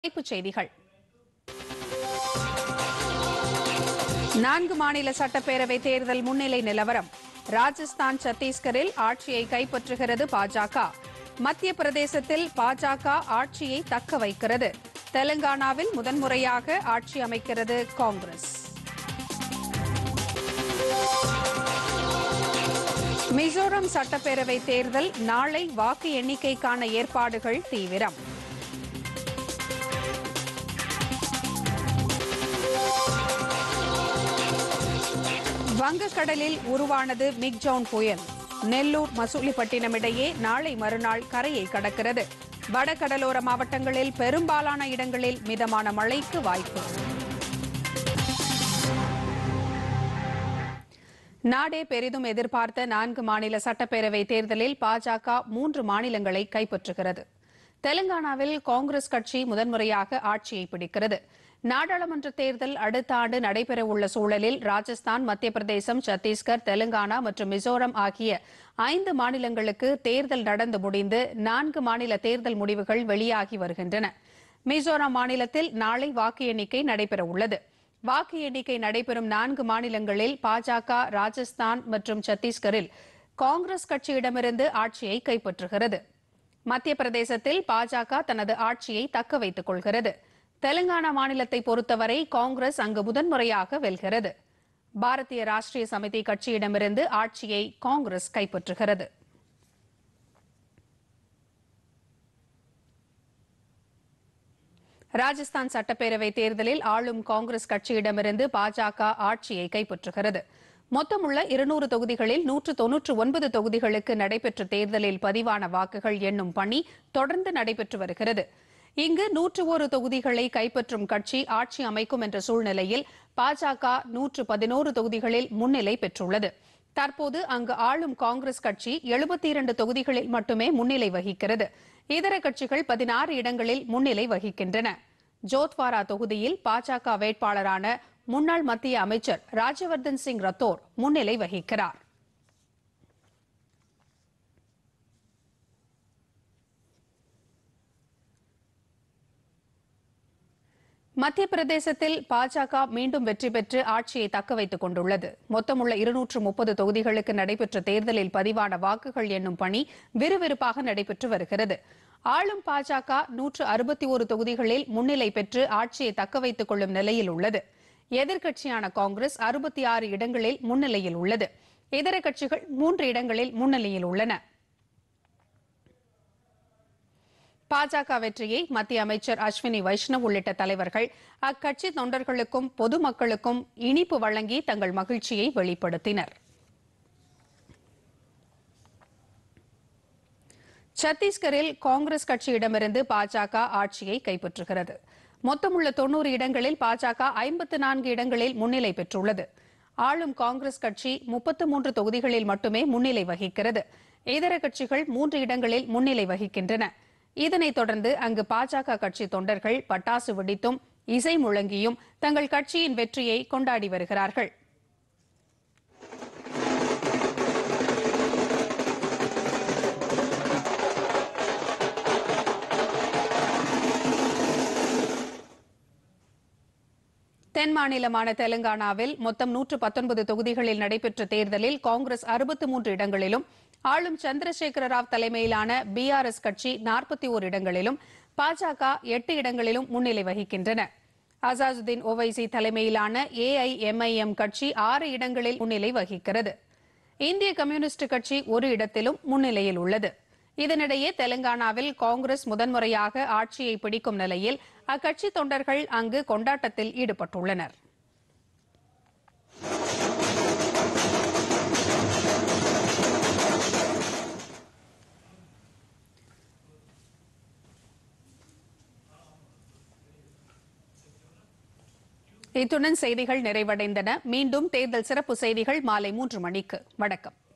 தலைப்புச் செய்திகள் நான்கு மாநில சட்டப்பேரவை தேர்தல் முன்னிலை நிலவரம் ராஜஸ்தான் சத்தீஸ்கரில் ஆட்சியை கைப்பற்றுகிறது பாஜக மத்திய பிரதேசத்தில் பாஜக ஆட்சியை தக்க வைக்கிறது தெலுங்கானாவில் முதன்முறையாக ஆட்சி அமைக்கிறது காங்கிரஸ் மிசோரம் சட்டப்பேரவை தேர்தல் நாளை வாக்கு எண்ணிக்கைக்கான ஏற்பாடுகள் தீவிரம் வங்கக்கடலில் உருவானது மிக்ஜவுன் புயல் நெல்லூர் மசூலிப்பட்டினம் இடையே நாளை மறுநாள் கரையை கடக்கிறது வடகடலோர மாவட்டங்களில் பெரும்பாலான இடங்களில் மிதமான மழைக்கு வாய்ப்பு நாடே பெரிதும் எதிர்பார்த்த நான்கு மாநில சட்டப்பேரவை தேர்தலில் பாஜக மூன்று மாநிலங்களை கைப்பற்றுகிறது தெலுங்கானாவில் காங்கிரஸ் கட்சி முதன்முறையாக ஆட்சியை பிடிக்கிறது நாடாளுமன்ற தேர்தல் அடுத்த ஆண்டு நடைபெறவுள்ள சூழலில் ராஜஸ்தான் மத்திய பிரதேசம் சத்தீஸ்கர் தெலுங்கானா மற்றும் மிசோரம் ஆகிய ஐந்து மாநிலங்களுக்கு தேர்தல் நடந்து முடிந்து நான்கு மாநில தேர்தல் முடிவுகள் வெளியாகி வருகின்றன மிசோரம் மாநிலத்தில் நாளை வாக்கு எண்ணிக்கை நடைபெறவுள்ளது வாக்கு எண்ணிக்கை நடைபெறும் நான்கு மாநிலங்களில் பாஜக ராஜஸ்தான் மற்றும் சத்தீஸ்கரில் காங்கிரஸ் கட்சியிடமிருந்து ஆட்சியை கைப்பற்றுகிறது மத்திய பிரதேசத்தில் பாஜக தனது ஆட்சியை தக்க வைத்துக் கொள்கிறது தெலுங்கானா மாநிலத்தை பொறுத்தவரை காங்கிரஸ் அங்கு முதன்முறையாக வெல்கிறது பாரதிய ராஷ்டிரிய சமிதி கட்சியிடமிருந்து ஆட்சியை காங்கிரஸ் கைப்பற்றுகிறது ராஜஸ்தான் சட்டப்பேரவை தேர்தலில் ஆளும் காங்கிரஸ் கட்சியிடமிருந்து பாஜக ஆட்சியை கைப்பற்றுகிறது மொத்தமுள்ள இருநூறு தொகுதிகளில் நூற்று தொன்னூற்று ஒன்பது தொகுதிகளுக்கு நடைபெற்ற தேர்தலில் பதிவான வாக்குகள் எண்ணும் பணி தொடர்ந்து நடைபெற்று வருகிறது இங்கு நூற்று ஒரு தொகுதிகளை கைப்பற்றும் கட்சி ஆட்சி அமைக்கும் என்ற சூழ்நிலையில் பாஜக நூற்று பதினோரு தொகுதிகளில் முன்னிலை பெற்றுள்ளது தற்போது அங்கு ஆளும் காங்கிரஸ் கட்சி எழுபத்தி இரண்டு தொகுதிகளில் மட்டுமே முன்னிலை வகிக்கிறது இதர கட்சிகள் பதினாறு இடங்களில் முன்னிலை வகிக்கின்றன ஜோத்வாரா தொகுதியில் பாஜக வேட்பாளரான முன்னாள் மத்திய அமைச்சர் ராஜ்யவர்தன் சிங் ரத்தோர் முன்னிலை வகிக்கிறார் மத்திய பிரதேசத்தில் பாஜக மீண்டும் வெற்றி பெற்று ஆட்சியை தக்க வைத்துக் கொண்டுள்ளது மொத்தமுள்ள இருநூற்று முப்பது தொகுதிகளுக்கு நடைபெற்ற தேர்தலில் பதிவான வாக்குகள் எண்ணும் பணி விறுவிறுப்பாக நடைபெற்று வருகிறது ஆளும் பாஜக நூற்று அறுபத்தி ஒரு தொகுதிகளில் முன்னிலை பெற்று ஆட்சியை தக்க வைத்துக் கொள்ளும் நிலையில் உள்ளது எதிர்க்கட்சியான காங்கிரஸ் அறுபத்தி ஆறு இடங்களில் முன்னிலையில் உள்ளது இதர கட்சிகள் மூன்று இடங்களில் முன்னிலையில் உள்ளன பாஜக வெற்றியை மத்திய அமைச்சர் அஸ்வினி வைஷ்ணவ் உள்ளிட்ட தலைவர்கள் அக்கட்சி தொண்டர்களுக்கும் பொதுமக்களுக்கும் இனிப்பு வழங்கி தங்கள் மகிழ்ச்சியை வெளிப்படுத்தினர் சத்தீஸ்கரில் காங்கிரஸ் கட்சியிடமிருந்து பாஜக ஆட்சியை கைப்பற்றுகிறது மொத்தமுள்ள தொன்னூறு இடங்களில் பாஜக ஐம்பத்து நான்கு இடங்களில் முன்னிலை பெற்றுள்ளது ஆளும் காங்கிரஸ் கட்சி முப்பத்து மூன்று தொகுதிகளில் மட்டுமே முன்னிலை வகிக்கிறது இதர கட்சிகள் மூன்று இடங்களில் முன்னிலை வகிக்கின்றன இதனைத் தொடர்ந்து அங்கு பாஜக கட்சி தொண்டர்கள் பட்டாசு வெடித்தும் இசை முழங்கியும் தங்கள் கட்சியின் வெற்றியை கொண்டாடி வருகிறார்கள் தென் மாநிலமான தெலுங்கானாவில் மொத்தம் நூற்று பத்தொன்பது தொகுதிகளில் நடைபெற்ற தேர்தலில் காங்கிரஸ் அறுபத்தி மூன்று இடங்களிலும் ஆளும் சந்திரசேகர ராவ் தலைமையிலான பிஆர்எஸ் கட்சி நாற்பத்தி ஓர் இடங்களிலும் பாஜக எட்டு இடங்களிலும் முன்னிலை வகிக்கின்றன அசாசுதீன் ஓவைசி தலைமையிலான ஏஐஎம்ஐஎம் கட்சி ஆறு இடங்களில் முன்னிலை வகிக்கிறது இந்திய கம்யூனிஸ்ட் கட்சி ஒரு இடத்திலும் முன்னிலையில் உள்ளது இதனிடையே தெலுங்கானாவில் காங்கிரஸ் முதன்முறையாக ஆட்சியை பிடிக்கும் நிலையில் அக்கட்சி தொண்டர்கள் அங்கு கொண்டாட்டத்தில் ஈடுபட்டுள்ளனர் இத்துடன் செய்திகள் நிறைவடைந்தன மீண்டும் தேர்தல் சிறப்பு செய்திகள் மாலை மூன்று மணிக்கு வணக்கம்